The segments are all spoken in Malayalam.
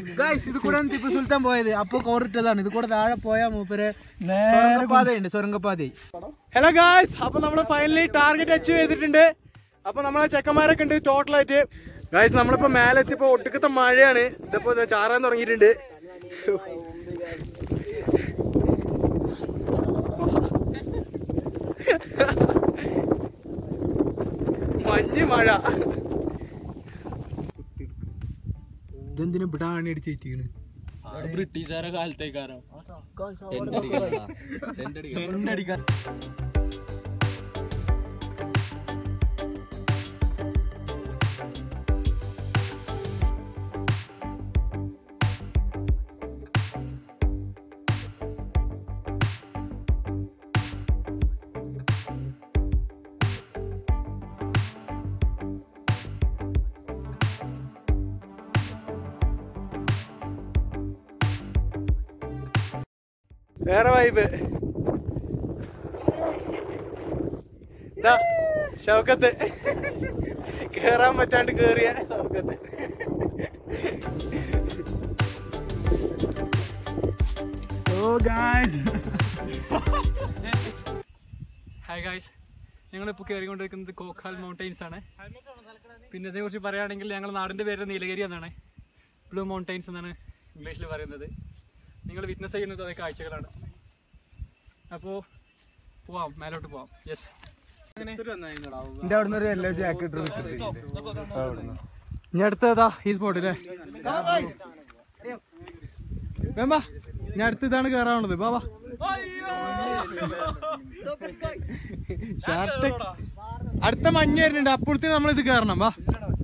ഗായ്സ് ഇത് കൂടെ ടിപ്പു സുൽത്താൻ പോയത് അപ്പൊ കോറിട്ടതാണ് ഇത് കൂടെ താഴെ പോയാ മൂപ്പര് സുരംഗപാതയുണ്ട് സുരംഗപാത ഹലോ ഗായ്സ് അപ്പൊ നമ്മള് ഫൈനലി ടാർഗറ്റ് അച്ചീവ് ചെയ്തിട്ടുണ്ട് അപ്പൊ നമ്മളെ ചെക്കന്മാരൊക്കെ ഉണ്ട് ടോട്ടലായിട്ട് ഗായ്സ് നമ്മളിപ്പോ മേലെ എത്തിയപ്പോ ഒട്ടുക്കത്തെ മഴയാണ് ഇതിപ്പോ ദേ ചാറാൻ തുടങ്ങിയിട്ടുണ്ട് മഞ്ഞ് മഴ ഇതെന്തിനും ഇവിടെ ആണി അടിച്ചേറ്റിക്കണ് ബ്രിട്ടീഷുകാരെ കാലത്തേക്കാരോ വേറെ വൈബ് ഇതാ ഷൗക്കത്ത് കേറാൻ പറ്റാണ്ട് കേറിയ Shoukath oh guys hi guys ഞങ്ങളിപ്പോൾ കയറിക്കൊണ്ടിരിക്കുന്നത് കോക്കാൽ മൗണ്ടെയ്ൻസ് ആണ് പിന്നെ ഇതിനെക്കുറിച്ച് പറയുകയാണെങ്കിൽ ഞങ്ങളുടെ നാടിൻ്റെ പേര് നീലഗിരി എന്നാണ് ബ്ലൂ മൗണ്ടെയ്ൻസ് എന്നാണ് ഇംഗ്ലീഷിൽ പറയുന്നത് നിങ്ങൾ വിറ്റ്നസ് ചെയ്യുന്നത് അതേ കാഴ്ചകളാണ് അപ്പോൾ പോവാം മേലോട്ട് പോവാം യെസ് എന്റെ അവിടുന്ന് ഒരു യെല്ലോ ജാക്കറ്റ് ഇനി അടുത്തതാ ഈ സ്പോട്ട് അല്ലേ വേമ്പാ ഞാൻ അടുത്ത് ഇതാണ് കേറാനുള്ളത് ബാബാ ഷാർട്ട് അടുത്ത മഞ്ഞ് വരുന്നുണ്ട് അപ്പുറത്തെ നമ്മൾ ഇത് കയറണം വാ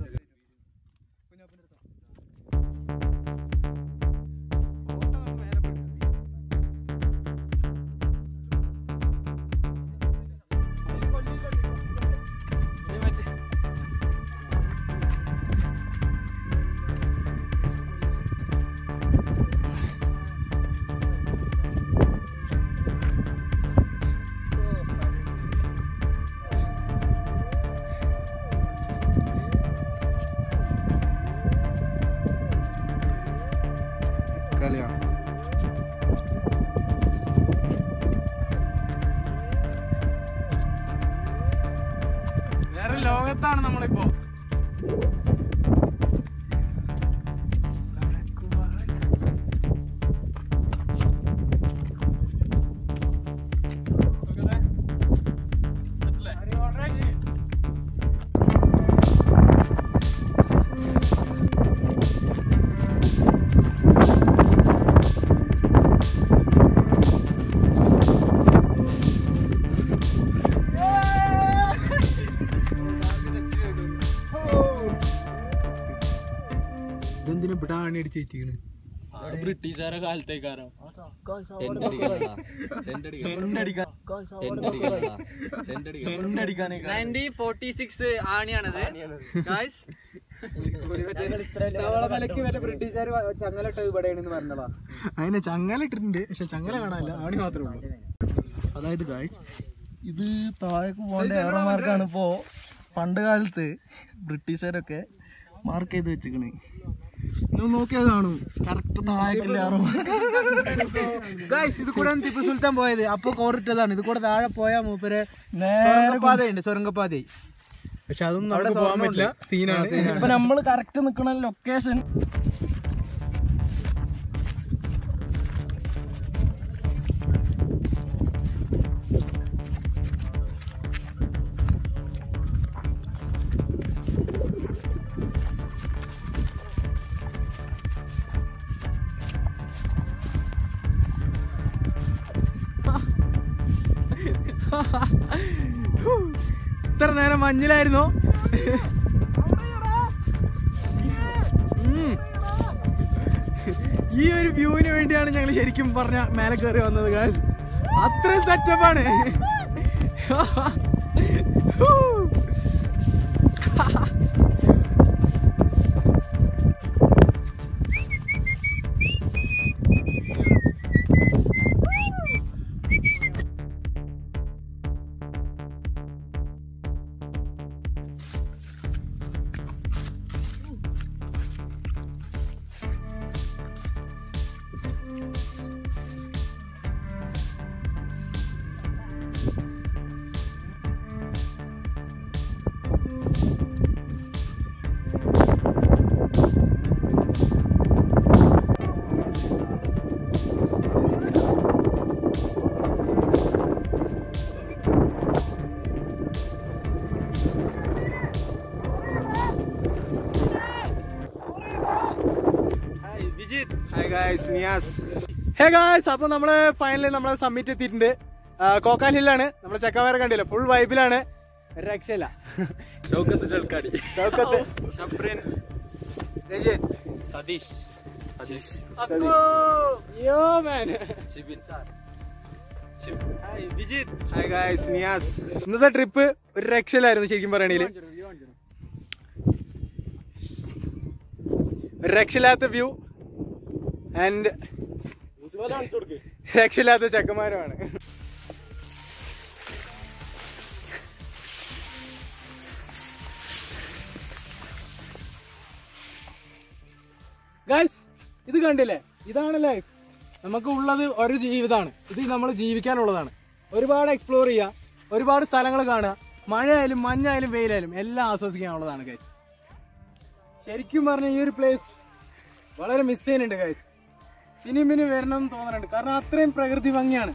കളിയാണ് വേറെ ലോകത്താണ് നമ്മളിപ്പോ ഇതെന്തിനും ഇവിടെ ആണി അടിച്ചേറ്റിക്കണ് ബ്രിട്ടീഷുകാരെ കാലത്തേക്കാരോ നയൻറ്റി ഫോർട്ടി സിക്സ് ആണിയാണത് ഗായ്സ് ബ്രിട്ടീഷുകാർ ചങ്ങല ഇട്ടത് ഇവിടെയാണെന്ന് പറഞ്ഞതാ അതിനെ ചങ്ങല ഇട്ടിട്ടുണ്ട് പക്ഷെ ചങ്ങല കാണാനില്ല ആണി മാത്രമേ ഉള്ളൂ അതായത് ഗായ്സ് ഇത് താഴേക്ക് പോകേണ്ട ഏറെ മാർക്കാണ് ഇപ്പോ പണ്ട് കാലത്ത് ബ്രിട്ടീഷുകാരൊക്കെ മാർക്ക് ചെയ്ത് വെച്ചിക്കണ് നിങ്ങൾ നോക്കിയാൽ കാണും കറക്റ്റ് താഴേക്കില്ല ഗായ്സ് ഇത് കൂടെ ടിപ്പു സുൽത്താൻ പോയത് അപ്പൊ കോറിട്ടതാണ് ഇത് കൂടെ താഴെ പോയാ മൂപ്പര് സുരംഗപാതയുണ്ട് സുരംഗപാത പക്ഷെ അതൊന്നും അവിടെ പോകാൻ പറ്റില്ല സീനാണ് ഇപ്പൊ നമ്മള് കറക്റ്റ് നിക്കണ ലൊക്കേഷൻ ഇത്ര നേരം മഞ്ഞിലായിരുന്നു ഉം. ഈ ഒരു വ്യൂവിന് വേണ്ടിയാണ് ഞങ്ങൾ ശരിക്കും പറഞ്ഞ മേലെ കയറി വന്നത് guys. അത്രയും സെറ്റപ്പാണ് hi guys Niyas hey guys അപ്പൊ നമ്മള് ഫൈനലി നമ്മളെ സമ്മിറ്റ് എത്തിയിട്ടുണ്ട് കോക്കാൻ ഹില്ലാണ് നമ്മളെ ചെക്കന്മാരെ കണ്ടില്ല ഫുൾ വൈബിലാണ് ഒരു രക്ഷയില്ല Shoukath ചൾക്കാടി Shoukath Satheesh Satheesh yo man Vijith hi guys Niyas ഇന്നത്തെ ട്രിപ്പ് ഒരു രക്ഷയിലായിരുന്നു ശരിക്കും പറയണെങ്കിൽ ഒരു രക്ഷയില്ലാത്ത വ്യൂ ആൻഡ് രക്ഷയില്ലാത്ത ചെക്കന്മാരുമാണ് ഗൈസ് ഇത് കണ്ടില്ലേ ഇതാണ് ലൈഫ് നമുക്ക് ഉള്ളത് ഒരു ജീവിതമാണ് ഇത് നമ്മൾ ജീവിക്കാനുള്ളതാണ് ഒരുപാട് എക്സ്പ്ലോർ ചെയ്യുക ഒരുപാട് സ്ഥലങ്ങൾ കാണുക മഴയായാലും മഞ്ഞായാലും വെയിലായാലും എല്ലാം ആസ്വദിക്കാനുള്ളതാണ് ഗൈസ് ശരിക്കും പറഞ്ഞ ഈ ഒരു പ്ലേസ് വളരെ മിസ് ചെയ്യുന്നുണ്ട് ഗൈസ് ഇനിയും ഇനിയും വരണം എന്ന് തോന്നുന്നുണ്ട് കാരണം അത്രയും പ്രകൃതി ഭംഗിയാണ്